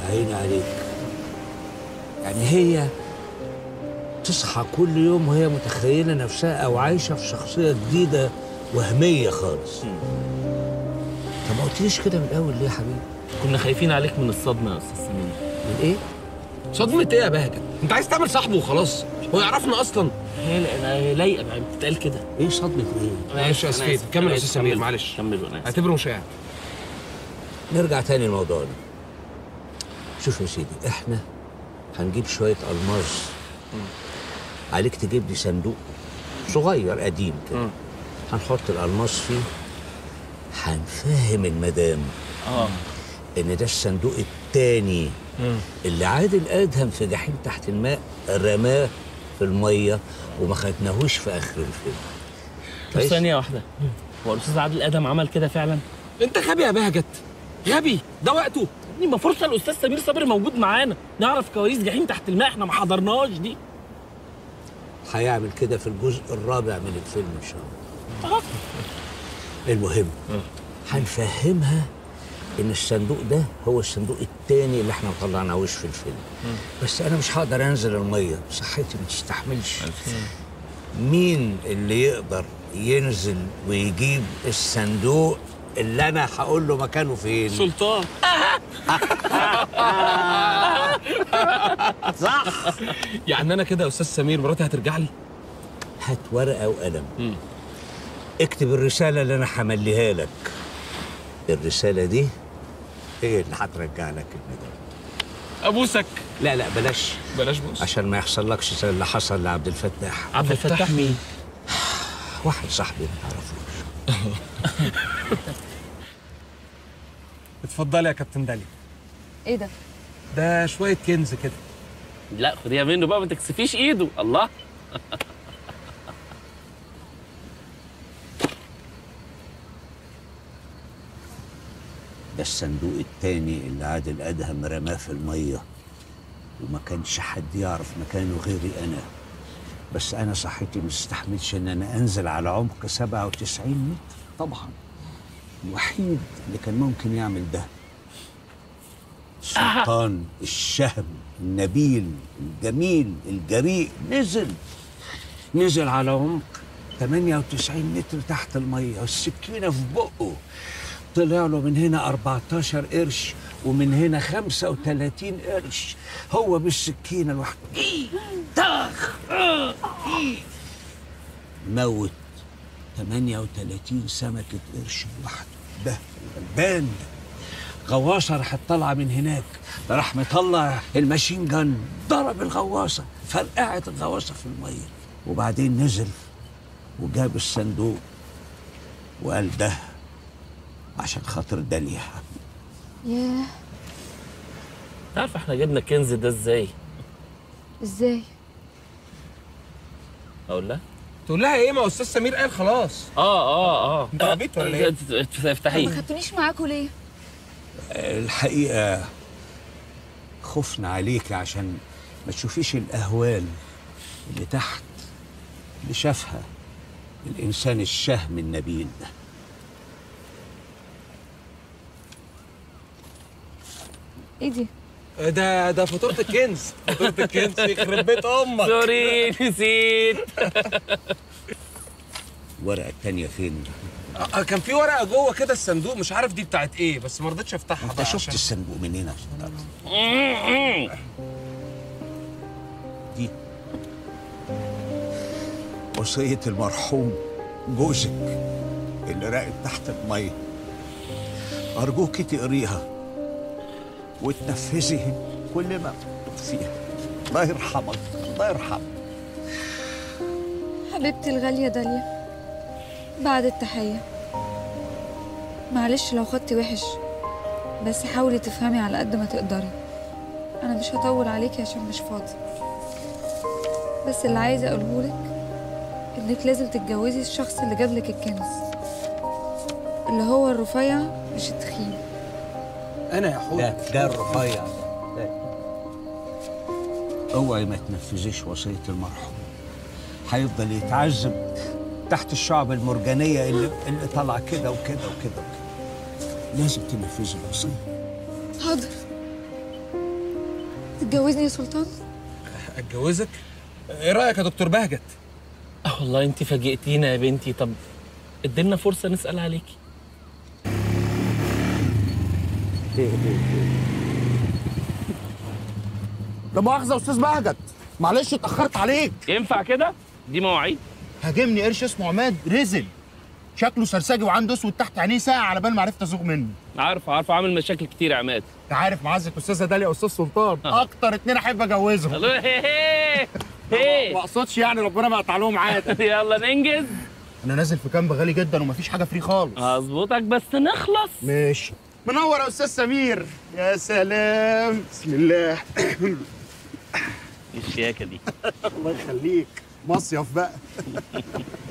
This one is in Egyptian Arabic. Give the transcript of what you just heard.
عيني عليك يعني هي تصحى كل يوم وهي متخيلة نفسها أو عايشة في شخصية جديدة وهمية خالص طب ما قلتليش كده من الأول ليه يا حبيبي؟ كنا خايفين عليك من الصدمه يا استاذ سمير من إيه؟ صدمة ايه يا بهجت؟ انت عايز تعمل صاحبه وخلاص هو يعرفنا اصلا هي هي لايقه بقى بتتقال كده إيه صدمة إيه؟ معلش يا سيد كمل يا استاذ سمير معلش كمل وانا آسف. اعتبره مشاهد نرجع تاني لموضوعنا شوف يا سيدي احنا هنجيب شوية ألماس عليك تجيب لي صندوق صغير قديم كده هنحط الألماس فيه هنفهم المدام اه إن ده الصندوق التاني اللي عادل أدهم في جحيم تحت الماء رماه في المية وما خدناهوش في آخر الفيلم طب كويس؟ ثانيه واحده هو الاستاذ عادل ادم عمل كده فعلا انت غبي يا بهجت غبي ده وقته ابني ما فرصه الاستاذ سمير صبري موجود معانا نعرف كواليس جحيم تحت الماء احنا ما حضرناش دي هيعمل كده في الجزء الرابع من الفيلم ان شاء الله المهم هنفهمها ان الصندوق ده هو الصندوق التاني اللي احنا ما طلعناهوش في الفيلم بس انا مش هقدر انزل الميه صحتي ما تستحملش مين اللي يقدر ينزل ويجيب الصندوق اللي انا هقول له مكانه فين سلطان يعني انا كده يا استاذ سمير مراتي هترجع لي هات ورقه وقلم اكتب الرساله اللي انا همليها لك الرساله دي هي اللي هترجع لك المدام ابوسك لا لا بلاش بلاش بوس عشان ما يحصلكش زي اللي حصل لعبد الفتاح عبد الفتاح مين واحد صاحبي ما تعرفوش اتفضلي يا كابتن داليا ايه ده؟ ده شويه كنز كده لا خديها منه بقى ما تكسفيش ايده الله ده الصندوق التاني اللي عادل ادهم رماه في الميه وما كانش حد يعرف مكانه غيري انا بس انا صحتي ما تستحملش ان انا انزل على عمق 97 متر طبعا الوحيد اللي كان ممكن يعمل ده سلطان الشهم النبيل الجميل الجريء نزل نزل على عمق 98 متر تحت الميه والسكينه في بقه طلع له من هنا 14 قرش ومن هنا 35 قرش هو بالسكينه لوحده إيه طخ آه، إيه. موت 38 سمكه قرش لوحده ده الغلبان ده غواصه راحت طالعه من هناك راح مطلع الماشين جن ضرب الغواصه فرقعت الغواصه في الميه وبعدين نزل وجاب الصندوق وقال ده عشان خاطر داليا ياه عارف احنا جبنا الكنز ده ازاي ازاي؟ اقول لها تقول لها ايه ما هو استاذ سمير قال خلاص اه اه اه انت عبيط ولا ايه؟ ما افتحيه خدتونيش معاكوا ليه؟ الحقيقة خفنا عليك عشان ما تشوفيش الأهوال اللي تحت اللي شافها الإنسان الشهم النبيل ده ايه دي؟ ده ده فاتوره الكنز فاتوره الكنز يخرب بيت امك سوري نسيت الورقة التانية فين؟ آه، كان في ورقه جوه كده الصندوق مش عارف دي بتاعت ايه بس ما رضيتش افتحها أنت بقى شفت عشان- الصندوق منين عشان تعرف؟ دي وصية المرحوم جوزك اللي راقد تحت المية أرجوك تقريها وتنفذي كل ما مكتوب فيها الله يرحمك الله يرحمك حبيبتي الغالية داليا بعد التحية معلش لو خدتي وحش بس حاولي تفهمي على قد ما تقدري أنا مش هطول عليكي عشان مش فاضي بس اللي عايزة أقولهولك إنك لازم تتجوزي الشخص اللي جابلك الكنز اللي هو الرفيع مش التخين انا يا حوت ده ده الرفيع ده اوعي ما تنفذيش وصية المرحوم هيفضل يتعذب تحت الشعب المرجانية اللي, اللي طالعة كده وكده وكده وكده لازم تنفذي الوصية حاضر تتجوزني يا سلطان اتجوزك ايه رايك يا دكتور بهجت اه والله انت فاجئتينا يا بنتي طب اديلنا فرصه نسال عليكي لا مؤاخذه يا استاذ بهجت معلش اتاخرت عليك ينفع كده دي مواعيد هاجمني قرش اسمه عماد رزل شكله سرسجي وعنده اسود تحت عينيه ساعه على بال ما عرفت ازوغ منه عارف عارف عامل مشاكل كتير يا عماد انت عارف معزه استاذه داليا يا استاذ سلطان اكتر اتنين احب اجوزهم الو هي هي هي ما اقصدش يعني ربنا ما يقطع لهم عاده يلا ننجز انا نازل في كامب غالي جدا ومفيش حاجه فري خالص هظبطك بس نخلص ماشي منور يا استاذ سمير يا سلام بسم الله الشياكه دي الله يخليك مصيف بقى